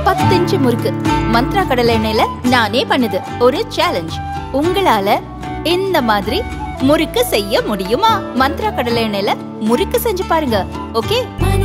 பத்து இன்ச்சு முறுக்கு மந்த்ரா கடலை எண்ணெயில நானே பண்ணுது ஒரு சேலஞ்ச் உங்களால இந்த மாதிரி முறுக்கு செய்ய முடியுமா மந்த்ரா கடலை எண்ணெயில முறுக்கு செஞ்சு பாருங்க ஓகே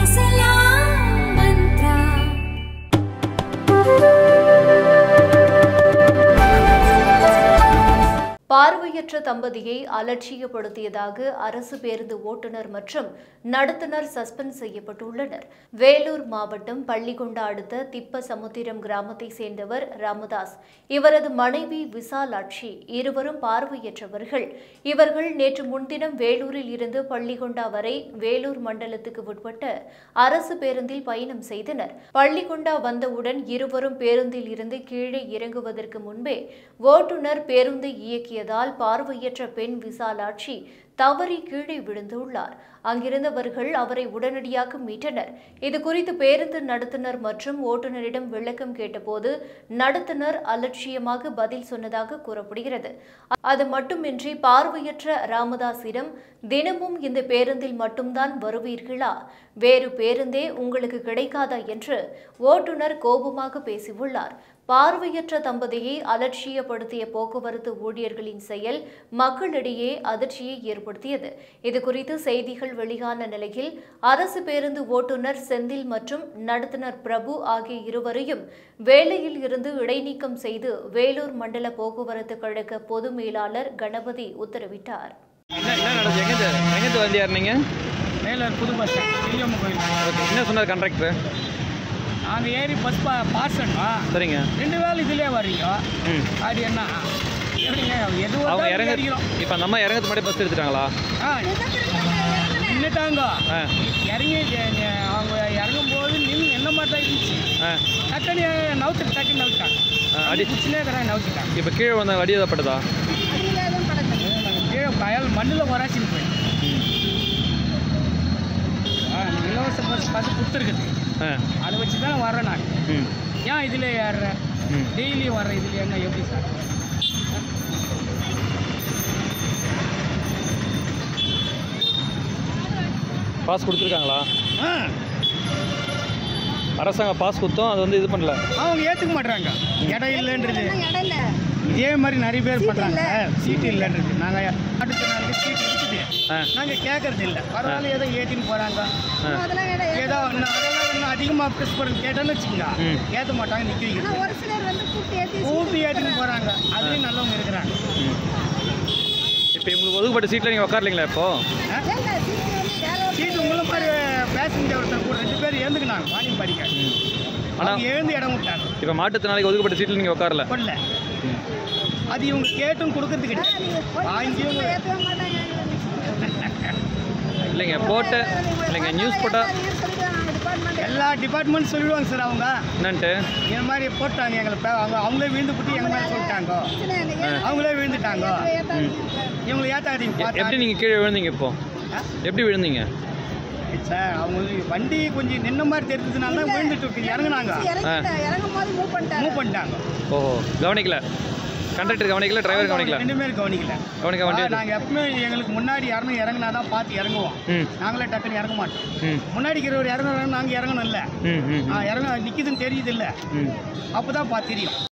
பார்வையற்ற தம்பதியை அலட்சியப்படுத்தியதாக அரசு பேருந்து ஓட்டுநர் மற்றும் நடத்துனர் சஸ்பெண்ட் செய்யப்பட்டுள்ளனர் வேலூர் மாவட்டம் பள்ளிகொண்டா அடுத்த திப்ப சமுத்திரம் கிராமத்தை சேர்ந்தவர் ராமதாஸ் இவரது மனைவி விசாலாட்சி இருவரும் பார்வையற்றவர்கள் இவர்கள் நேற்று முன்தினம் வேலூரில் இருந்து பள்ளிகொண்டா வரை வேலூர் மண்டலத்துக்கு உட்பட்ட அரசு பேருந்தில் பயணம் செய்தனர் பள்ளிகொண்டா வந்தவுடன் இருவரும் பேருந்தில் இருந்து கீழே இறங்குவதற்கு முன்பே ஓட்டுநர் பேருந்தை இயக்கியதால் பார்வையற்ற பெண் விசாலாட்சி தவறி கீழே விழுந்துள்ளார் அங்கிருந்தவர்கள் அவரை உடனடியாக மீட்டனர் இது குறித்து பேருந்து நடத்துனர் மற்றும் ஓட்டுநரிடம் விளக்கம் கேட்டபோது நடத்துனர் அலட்சியமாக பதில் சொன்னதாக கூறப்படுகிறது அது மட்டுமின்றி பார்வையற்ற ராமதாஸிடம் தினமும் இந்த பேருந்தில் மட்டும்தான் வருவீர்களா வேறு பேருந்தே உங்களுக்கு கிடைக்காதா என்று ஓட்டுநர் கோபமாக பேசியுள்ளார் பார்வையற்ற தம்பதியை அலட்சியப்படுத்திய போக்குவரத்து ஊழியர்களின் செயல் மக்களிடையே அதிர்ச்சியை ஏற்படுத்தியது இதுகுறித்து செய்திகள் வெளியான நிலையில் அரசு பேருந்து ஓட்டுநர் செந்தில் மற்றும் நடத்துனர் பிரபு ஆகிய இருவரையும் வேலையில் இருந்து இடைநீக்கம் செய்து வேலூர் மண்டல போக்குவரத்து கழக பொது மேலாளர் கணபதி உத்தரவிட்டார் என்ன என்ன நடந்துச்சு எங்கேருந்து எங்கேருந்து வந்து ஏறினீங்க மேலூர் புது பஸ் ஸ்டாண்ட் பெரியம்மா கோயில் ஓகே என்ன சொன்னார் கண்டக்டர் நாங்கள் ஏறி பஸ் பா பாஸ் பண்ணோம் சரிங்க ரெண்டு வேலை இதுலேயே வர்றீங்க ம் அது என்ன எப்படிங்க எது அவங்க வந்தாலும் இறங்க அடிக்கிறோம் இப்போ அந்த அம்மா இறங்கிறது முன்னாடி பஸ் எடுத்துட்டாங்களா ஆ நின்றுட்டாங்க ஆ இறங்கி ஜ- ஜ- அவங்க இறங்கும் போது நின்று என்ன மாதிரி தான் இருந்துச்சு ஆ டக்குன்னு நவுத்து டக்குன்னு நவுத்தாங்க ஆ, அடி பிடிச்சினே இருக்கிறாங்க நவுத்திட்டாங்க இப்போ கீழே வந்த அடி ஏதாப்பட்டதா நாங்கள் கீழே பயல் மண்ணில் வராச்சின்னு போய் ஆ இலவச பஸ் பஸ் கொடுத்துருக்குது ஆ அதை வச்சு தான் வர்றேன் நான் ம் ஏன் இதில் ஏறுறேன் ம் டெய்லி வர்ற இதில் என்ன எப்படி சார் பாஸ் கொடுத்துருக்காங்களா அரசாங்கம் பாஸ் கொடுத்தோம் அது வந்து இது பண்ணல அவங்க ஏற்றுக்க மாட்றாங்க இடம் இல்லைன்றது இதே மாதிரி நிறைய பேர் பண்ணுறாங்க சீட்டு இல்லைன்றது நாங்கள் அடுத்த நாளுக்கு சீட்டு இருக்குது ஆ நாங்கள் கேட்கறது இல்லை பரவாயில்ல ஏதோ ஏற்றின்னு போகிறாங்க ஆ ஏதோ இன்னும் அதெல்லாம் இன்னும் அதிகமாக ப்ரெஸ் பண்ணி கேட்டோன்னு வச்சுக்கோங்க ம். ஏற்ற மாட்டாங்க நிற்க வைக்கிறது ஒரு சிலர் வந்து கூப்பிட்டு ஏற்றி கூப்பிட்டு ஏற்றின்னு போகிறாங்க அதுலேயும் நல்லவங்க இருக்கிறாங்க ம் இப்போ உங்களுக்கு ஒதுக்கப்பட்ட சீட்டில் நீங்கள் உட்காரலீங்களா இப்போ ஏங்க சீட்டு வந்து வேலை சீட்டு உங்களை மாதிரி பேசஞ்சர் ஒருத்தர் கூட ரெண்டு பேர் எழுந்துக்கினாங்க வாணியம் படிக்க ம் ஆனால் அவங்க எழுந்து இடம் விட்டாங்க இப்போ மாற்றுத்திறனாளிக்கு ஒதுக்கப்பட்ட சீட்டில் நீங்கள் உட்காரல கொள்ள ம் அது இவங்க கேட்டும் கொடுக்கறது கிடையாது வாங்கியும் ஏற்ற மாட்டாங்க இல்லைங்க போட்ட இல்லைங்க நியூஸ் போட்டால் டிபார்ட்மெண்ட் எல்லா டிபார்ட்மெண்ட் சொல்லிடுவாங்க சார் அவங்க என்னன்ட்டு இந்த மாதிரி போட்டாங்க எங்களை பே- அவங்க அவங்களே விழுந்து போட்டு எங்க மேலே சொல்லிட்டாங்க அவங்களே விழுந்துட்டாங்க இவங்களை ஏத்தாதீங்க எ- பார்த்தா எப்படி நீங்கள் கீழே விழுந்தீங்க இப்போ ஆ? எப்படி விழுந்தீங்க சார் அவங்க வந்து வண்டி கொஞ்சம் நின்ன மாதிரி தெரிஞ்சதுனால தான் விழுந்துட்டு இருக்கு. இறங்குனாங்க இறங்கும் போது மூவ் பண்ணிட்டாங்க மூவ் பண்ணிட்டாங்க ஓஹோ கவனிக்கல கண்டக்டர் கவனிக்கல டிரைவர் கவனிக்கல ரெண்டு பேரும் கவனிக்கல கவனிக்க ஆ, வண்டி நாங்க எப்பவுமே எங்களுக்கு முன்னாடி யாரும் இறங்குனா தான் பார்த்து இறங்குவோம் ம் நாங்களே டக்குன்னு இறங்க மாட்டோம் ம் முன்னாடி இருக்கிறவர் இறங்குறாங்க நாங்கள் இறங்கணும் இல்லை ம் ம் இறங்க நிற்கிதுன்னு தெரியுது இல்லை ம் அப்போ தான் பார்த்து தெரியும்